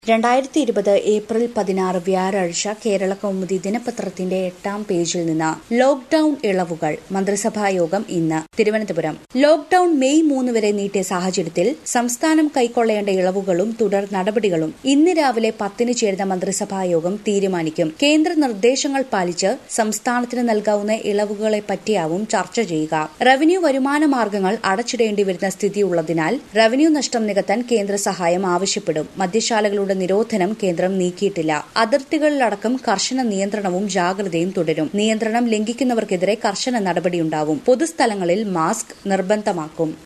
രണ്ടായിരത്തി ഇരുപത് ഏപ്രിൽ പതിനാറ് വ്യാഴാഴ്ച കേരള കൗമുദി ദിനപത്രത്തിന്റെ എട്ടാം പേജിൽ നിന്ന് ലോക്ഡൌൺ ഇളവുകൾ മന്ത്രിസഭാ യോഗം ഇന്ന് തിരുവനന്തപുരം ലോക്ഡൌൺ മെയ് മൂന്ന് വരെ നീട്ടിയ സാഹചര്യത്തിൽ സംസ്ഥാനം കൈക്കൊള്ളേണ്ട ഇളവുകളും തുടർ നടപടികളും ഇന്ന് രാവിലെ പത്തിന് ചേരുന്ന മന്ത്രിസഭാ യോഗം തീരുമാനിക്കും കേന്ദ്ര നിർദ്ദേശങ്ങൾ പാലിച്ച് സംസ്ഥാനത്തിന് നൽകാവുന്ന ഇളവുകളെ പറ്റിയാവും ചർച്ച ചെയ്യുക റവന്യൂ വരുമാന മാർഗങ്ങൾ അടച്ചിടേണ്ടി വരുന്ന സ്ഥിതിയുള്ളതിനാൽ റവന്യൂ നഷ്ടം നികത്താൻ കേന്ദ്ര സഹായം ആവശ്യപ്പെടും മദ്യശാലകളുടെ നിരോധനം കേന്ദ്രം നീക്കിയിട്ടില്ല അതിർത്തികളിലടക്കം കർശന നിയന്ത്രണവും ജാഗ്രതയും തുടരും നിയന്ത്രണം ലംഘിക്കുന്നവർക്കെതിരെ കർശന നടപടിയുണ്ടാവും പൊതുസ്ഥലങ്ങളിൽ മാസ്ക് നിർബന്ധമാക്കും